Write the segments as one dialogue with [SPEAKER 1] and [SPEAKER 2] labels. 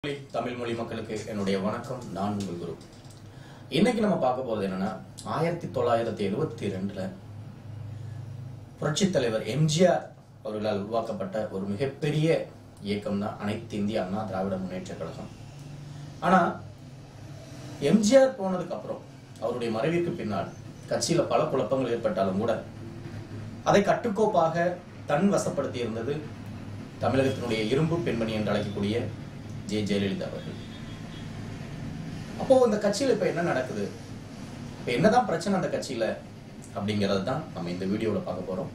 [SPEAKER 1] மொழி, தமிழ் மொழி மக்களுக்கு என்னுடைய வணக்கம் நான் உங்கள் குரு இன்னைக்கு நம்ம பார்க்க போறது என்னன்னா ஆயிரத்தி தொள்ளாயிரத்தி எழுவத்தி ரெண்டுல புரட்சித் தலைவர் எம்ஜிஆர் அவர்களால் உருவாக்கப்பட்ட ஒரு மிகப்பெரிய இயக்கம் தான் அனைத்து இந்திய அண்ணா திராவிட முன்னேற்ற கழகம் ஆனா எம்ஜிஆர் போனதுக்கு அப்புறம் அவருடைய மறைவிற்கு பின்னால் கட்சியில பல குழப்பங்கள் ஏற்பட்டாலும் கூட அதை கட்டுக்கோப்பாக தன் வசப்படுத்தி இருந்தது தமிழகத்தினுடைய இரும்பு பெண்மணி என்று அழைக்கக்கூடிய ஜெ ஜெயலலிதா அவர்கள் அப்போ இந்த கட்சியில இப்ப என்ன நடக்குது இப்ப என்னதான் பிரச்சனை அந்த கட்சியில அப்படிங்கறது தான் நம்ம இந்த வீடியோல பார்க்க போறோம்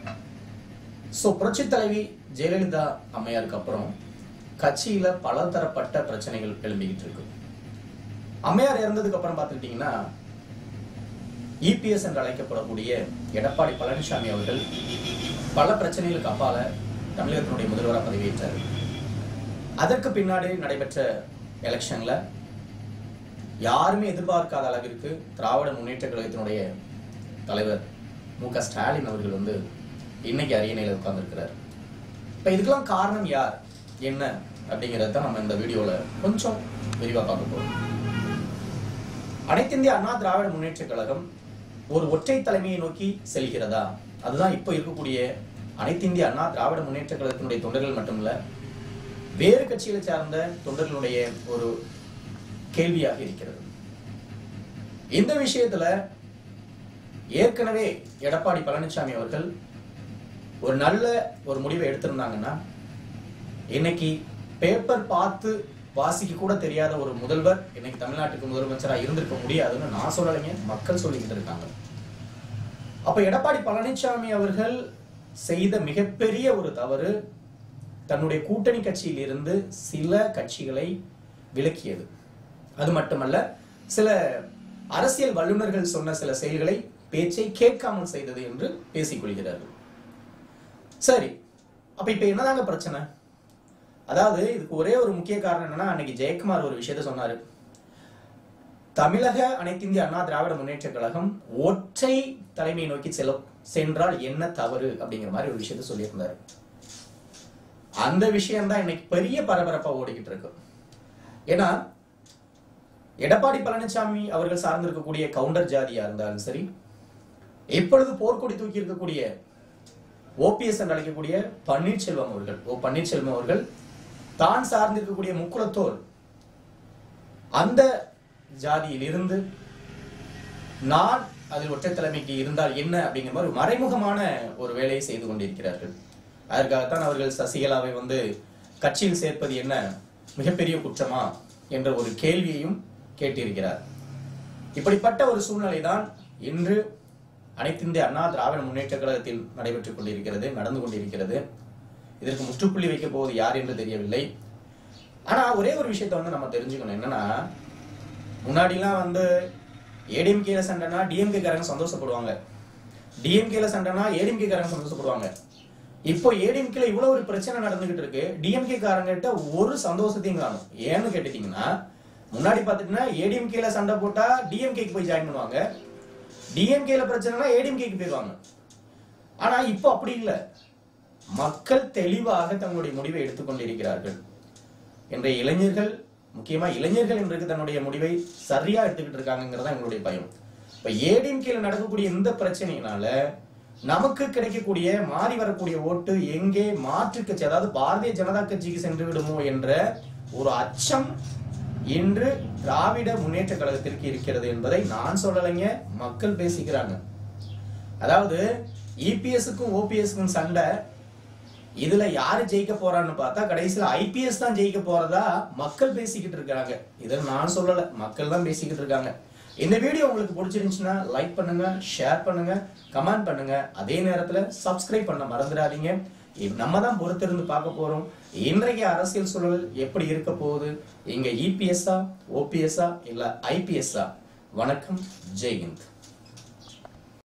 [SPEAKER 1] சோ புரட்சி தலைவி ஜெயலலிதா அம்மையாருக்கு அப்புறம் கட்சியில பலதரப்பட்ட பிரச்சனைகள் எழும்பிக்கிட்டு இருக்கு அம்மையார் இறந்ததுக்கு அப்புறம் பார்த்துக்கிட்டீங்கன்னா இபிஎஸ் என்று அழைக்கப்படக்கூடிய எடப்பாடி பழனிசாமி அவர்கள் பல பிரச்சனைகளுக்கு அப்பால தமிழகத்தினுடைய முதல்வராக பதவியேற்றார் அதற்கு பின்னாடி நடைபெற்ற எலெக்ஷன்ல யாருமே எதிர்பார்க்காத அளவிற்கு திராவிட முன்னேற்ற கழகத்தினுடைய தலைவர் மு க ஸ்டாலின் அவர்கள் வந்து இன்னைக்கு அரியணையில் உட்கார்ந்துருக்கிறார் இப்ப இதுக்கெல்லாம் காரணம் யார் என்ன அப்படிங்கறத தான் நம்ம இந்த வீடியோல கொஞ்சம் விரிவா பார்க்க போறோம் அனைத்திந்திய அண்ணா திராவிட முன்னேற்ற கழகம் ஒரு ஒற்றை தலைமையை நோக்கி செல்கிறதா அதுதான் இப்போ இருக்கக்கூடிய அனைத்திந்திய அண்ணா திராவிட முன்னேற்ற கழகத்தினுடைய தொண்டர்கள் மட்டுமல்ல வேறு கட்சிகளை சார்ந்த தொண்டர்களுடைய ஒரு கேள்வியாக இருக்கிறது இந்த விஷயத்துல ஏற்கனவே எடப்பாடி பழனிசாமி அவர்கள் ஒரு நல்ல ஒரு முடிவை எடுத்திருந்தாங்கன்னா இன்னைக்கு பேப்பர் பார்த்து வாசிக்க கூட தெரியாத ஒரு முதல்வர் இன்னைக்கு தமிழ்நாட்டுக்கு முதலமைச்சரா இருந்திருக்க முடியாதுன்னு நான் சொல்லலைங்க மக்கள் சொல்லிக்கிட்டு இருக்காங்க அப்ப எடப்பாடி பழனிசாமி அவர்கள் செய்த மிகப்பெரிய ஒரு தவறு தன்னுடைய கூட்டணி கட்சியில் இருந்து சில கட்சிகளை விலக்கியது அது மட்டுமல்ல சில அரசியல் வல்லுநர்கள் சொன்ன சில செயல்களை பேச்சை கேட்காமல் செய்தது என்று பேசிக் கொள்கிறார்கள் சரி அப்ப இப்ப என்னதாங்க பிரச்சனை அதாவது இதுக்கு ஒரே ஒரு முக்கிய காரணம் என்னன்னா அன்னைக்கு ஜெயக்குமார் ஒரு விஷயத்த சொன்னாரு தமிழக அனைத்திந்திய அண்ணா திராவிட முன்னேற்ற கழகம் ஒற்றை தலைமையை நோக்கி செல்ல சென்றால் என்ன தவறு அப்படிங்கிற மாதிரி ஒரு விஷயத்த சொல்லியிருந்தாரு அந்த விஷயம் தான் இன்னைக்கு பெரிய பரபரப்பா ஓடிக்கிட்டு இருக்கு ஏன்னா எடப்பாடி பழனிசாமி அவர்கள் சார்ந்திருக்கக்கூடிய கவுண்டர் ஜாதியா இருந்தாலும் சரி இப்பொழுது போர்க்கொடி தூக்கி இருக்கக்கூடிய ஓபிஎஸ் என்று அழைக்கக்கூடிய பன்னீர்செல்வம் அவர்கள் ஓ பன்னீர்செல்வம் அவர்கள் தான் சார்ந்திருக்கக்கூடிய முக்குலத்தோர் அந்த ஜாதியில் இருந்து நான் அதில் ஒற்றை தலைமைக்கு இருந்தால் என்ன அப்படிங்கிற மாதிரி மறைமுகமான ஒரு வேலையை செய்து கொண்டிருக்கிறார்கள் அதற்காகத்தான் அவர்கள் சசிகலாவை வந்து கட்சியில் சேர்ப்பது என்ன மிகப்பெரிய குற்றமா என்ற ஒரு கேள்வியையும் கேட்டிருக்கிறார் இப்படிப்பட்ட ஒரு சூழ்நிலை தான் இன்று அனைத்திந்திய அண்ணா திராவிட முன்னேற்ற கழகத்தில் நடைபெற்றுக் கொண்டிருக்கிறது நடந்து கொண்டிருக்கிறது இதற்கு முற்றுப்புள்ளி வைக்க போவது யார் என்று தெரியவில்லை ஆனா ஒரே ஒரு விஷயத்த வந்து நம்ம தெரிஞ்சுக்கணும் என்னன்னா முன்னாடிலாம் வந்து ஏடிஎம்கேல சண்டைனா டிஎம்கே காரங்க சந்தோஷப்படுவாங்க டிஎம்கேல சண்டைனா ஏடிஎம்கே காரங்க சந்தோஷப்படுவாங்க இப்போ ஏடிஎம்கேல இவ்வளவு ஒரு பிரச்சனை நடந்துகிட்டு இருக்கு டிஎம்கே காரங்கிட்ட ஒரு சந்தோஷத்தையும் காணும் ஏன்னு கேட்டுட்டீங்கன்னா முன்னாடி பாத்துட்டீங்கன்னா ஏடிஎம்கேல சண்டை போட்டா டிஎம்கேக்கு போய் ஜாயின் பண்ணுவாங்க டிஎம்கேல பிரச்சனைனா ஏடிஎம்கேக்கு போயிருவாங்க ஆனா இப்போ அப்படி இல்லை மக்கள் தெளிவாக தங்களுடைய முடிவை எடுத்துக்கொண்டிருக்கிறார்கள் இன்றைய இளைஞர்கள் முக்கியமா இளைஞர்கள் இன்றைக்கு தன்னுடைய முடிவை சரியா எடுத்துக்கிட்டு இருக்காங்கிறதா எங்களுடைய பயம் இப்ப ஏடிஎம்கேல நடக்கக்கூடிய இந்த பிரச்சனையினால நமக்கு கிடைக்கக்கூடிய மாறி வரக்கூடிய ஓட்டு எங்கே மாற்று கட்சி அதாவது பாரதிய ஜனதா கட்சிக்கு சென்று விடுமோ என்ற ஒரு அச்சம் இன்று திராவிட முன்னேற்ற கழகத்திற்கு இருக்கிறது என்பதை நான் சொல்லலைங்க மக்கள் பேசிக்கிறாங்க அதாவது இபிஎஸ்க்கும் ஓபிஎஸ்க்கும் சண்டை இதுல யாரு ஜெயிக்க போறான்னு பார்த்தா கடைசியில ஐபிஎஸ் தான் ஜெயிக்க போறதா மக்கள் பேசிக்கிட்டு இருக்காங்க இதை நான் சொல்லல மக்கள் தான் பேசிக்கிட்டு இருக்காங்க இந்த வீடியோ உங்களுக்கு பிடிச்சிருந்துச்சுன்னா லைக் பண்ணுங்க ஷேர் பண்ணுங்க கமெண்ட் பண்ணுங்க அதே நேரத்துல சப்ஸ்கிரைப் பண்ண மறந்துடாதீங்க இ- நம்ம தான் பொறுத்திருந்து பார்க்க போறோம் இன்றைய அரசியல் சூழல் எப்படி இருக்க போகுது இங்க இபிஎஸ்ஆ ஓபிஎஸ்ஆ இல்ல ஐபிஎஸ்ஆ வணக்கம் ஜெய் ஹிந்த்